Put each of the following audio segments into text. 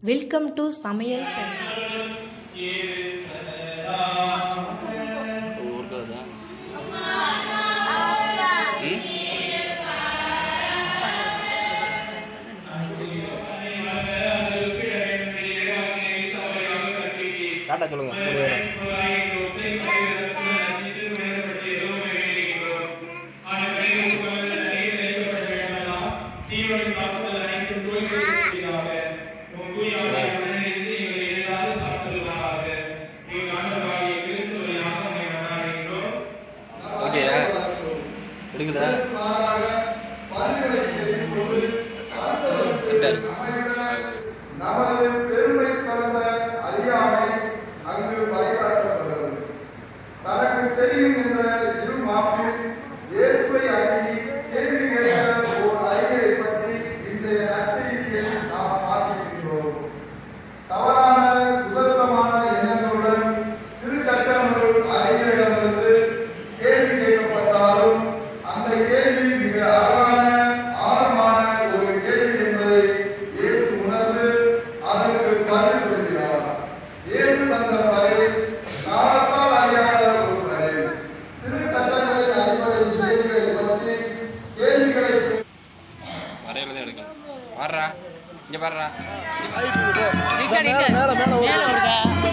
Welcome to சமையல் centre ஊருக்காதா ம் டாட்டா சொல்லுங்க மூணு பேரும் ஓகேயா எடுக்குதா கரெக்டாக நமது பெருமை கலந்த அறியாமை அங்கு பறைசாற்றப்பட்டது தனக்கு தெரியும் என்ற இரு மாப்பில் இயேசுவை அணுகி கேள்வி கேட்ட ஓர் அறிஞரை பற்றி இன்றைய நற்செய்தியை நாம் வாசிக்கின்றோம் தவறான குதர்க்கமான எண்ணங்களுடன் திருச்சட்டங்கள் அறிஞரிடமிருந்து கேள்வி கேட்கப்பட்டாலும் அந்த கேள்வி மிக அழகான ஆழமான ஒரு கேள்வி என்பதை இயேசு உணர்ந்து அதற்கு பதில் சொல்கிறார் இயேசு தந்த பதில் காலத்தால் அறியாத ஒரு பதில் திருச்சட்டங்களின் அடிப்படை செய்திகளை பற்றி கேள்விகளை கேட்க வரையில தான் எடுக்கணும் பாடுறா இங்கே பாடுறா மேல மேல மேல ஒரு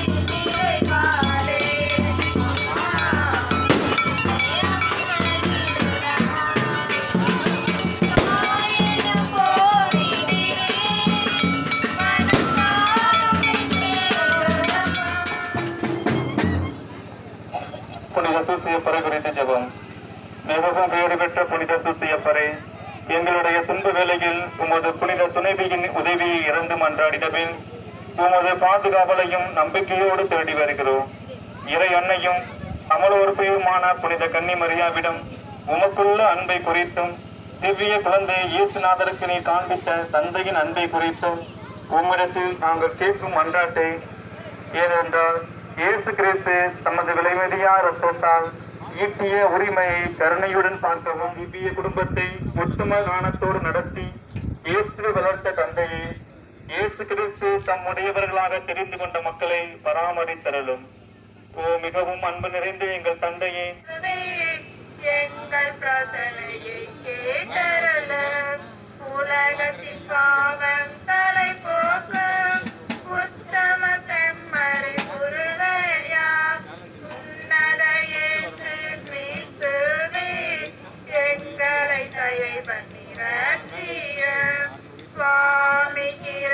புனித சூசியப்பரை குறித்து ஜெபம் மிகவும் பேறு பெற்ற புனித சூசியப்பரை எங்களுடைய துன்ப வேளையில் உமது புனித துணைவியின் உதவியை இறந்து மன்றாடினபின் உமது பாதுகாவலையும் நம்பிக்கையோடு தேடி வருகிறோம் இறை அன்னையும் அமலோற்பையுமான புனித கன்னி மரியாவிடம் உமக்குள்ள அன்பை குறித்தும் திவ்ய குழந்தை இயேசுநாதருக்கு நீ காண்பித்த தந்தையின் அன்பை குறித்தும் உம்மிடத்தில் நாங்கள் கேட்கும் மன்றாட்டை ஏனென்றால் இயேசு கிறிஸ்து தமது விலைமதியா ரத்தத்தால் ஈட்டிய உரிமையை கருணையுடன் பார்க்கவும் இவ்விய குடும்பத்தை ஒட்டும காணத்தோடு நடத்தி இயேசு வளர்த்த தந்தையே இயேசு கிறிஸ்து தம்முடையவர்களாக தெரிந்து கொண்ட மக்களை பராமரித்தரலும் ஓ மிகவும் அன்பு நிறைந்த எங்கள் தந்தையே எங்கள் பிரார்த்தனையை கேட்டருள உலகத்தின் பாவம் தலை போக்க உத்தம செம்மறை முருகையா உன்னத இயேசு கிறிஸ்துவே எங்களை தயை பண்ணி ரட்சிய சுவாமி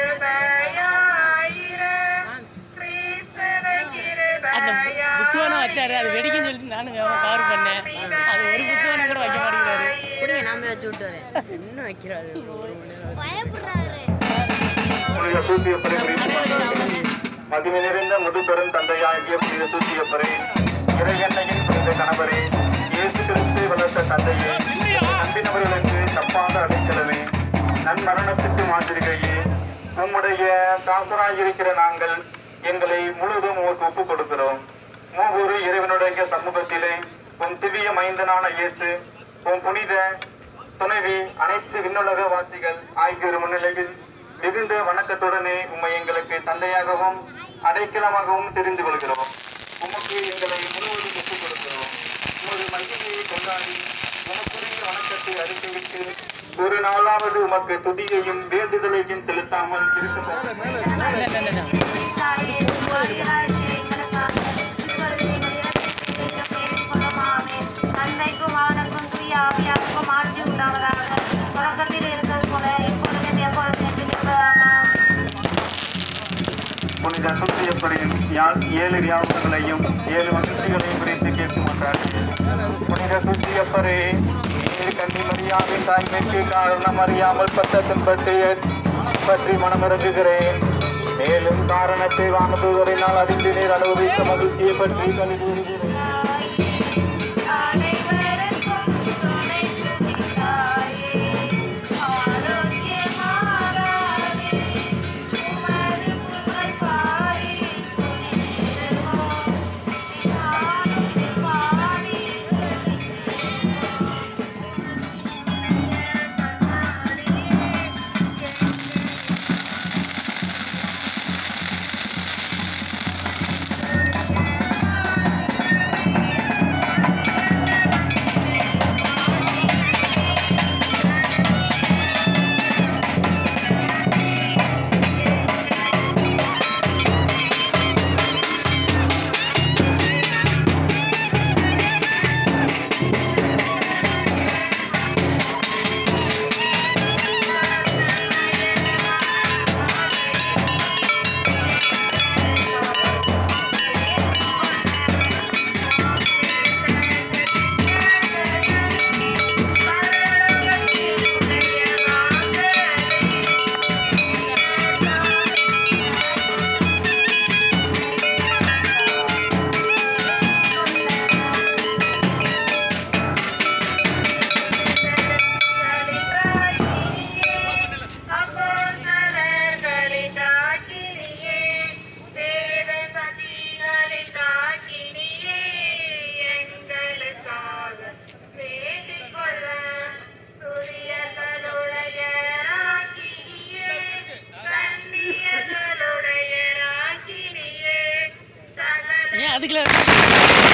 கிருபையாயிரம் கிறிஸ்துவ கிருபையா புத்துவனம் வச்சாரு அது வெடிக்குன்னு சொல்லிட்டு நானும் வேகமா கவர் பண்ணேன் அது ஒரு புத்துவனம் கூட வைக்க மாட்டேங்கிறாரு அப்படியே நான் போய் வச்சு விட்டு வரேன் என்ன வைக்கிறாரு புனித சூசியப்பரை குறித்து மகிமை நிறைந்த முதுபெரும் தந்தையாகிய புனித சூசியப்பரே இறையன்னையின் புனித கணவரே இயேசு கிறிஸ்து வளர்த்த தந்தையே நம்பினவர்களுக்கு தப்பாக அழைக்கலவே நன்மரணத்துக்கு மாதிரிகையே உம்முடைய தாசராயிருக்கிற நாங்கள் எங்களை முழுவதும் உமக்கு ஒப்புக் கொடுக்கிறோம் மூவொரு இறைவனுடைய சமூகத்திலே உன் திவ்ய மைந்தனான இயேசு உன் புனித துணைவி அனைத்து விண்ணுலக வாசிகள் ஆகியோர் முன்னிலையில் மிகுந்த வணக்கத்துடனே உம்மை எங்களுக்கு தந்தையாகவும் அடைக்கலமாகவும் தெரிந்து கொள்கிறோம் உமக்கு எங்களை முழுவதும் ஒப்புக் கொடுக்கிறோம் உமது மகிமையை கொண்டாடி உமக்குரிய வணக்கத்தை அறிக்கையிட்டு ஒரு நாளாவது உமக்கு துதியையும் வேண்டுதலையும் செலுத்தாமல் இருக்க தந்தைக்கும் அவனுக்கும் தூய ஆவியாருக்கும் ஆட்சி உண்டாவதாக தொடக்கத்தில் இருந்தது போல இப்பொழுது எப்பொழுது என்று புனித சுத்தியப்படியும் யாழ் ஏழு வியாபங்களையும் ஏழு மகிழ்ச்சிகளையும் குறித்து கேட்குமாட்டார் புனித சுத்தியப்பரே நீர் கன்னி மரியாவின் தாய்மைக்கு காரணம் அறியாமல் பட்ட துன்பத்தை பற்றி மனமிறங்குகிறேன் மேலும் காரணத்தை வானதூதரினால் அறிந்து நீர் அனுபவித்த மகிழ்ச்சியை பற்றி கழிவுகிறேன் அனைவருக்கும் துணை துதித்தாயே, ஆரோக்கியமாகாதே, உமது புகழ் பாடி துதித்திடுவோம். நானும் பாடி துதித்திடுவோம். அதுக்குள்ள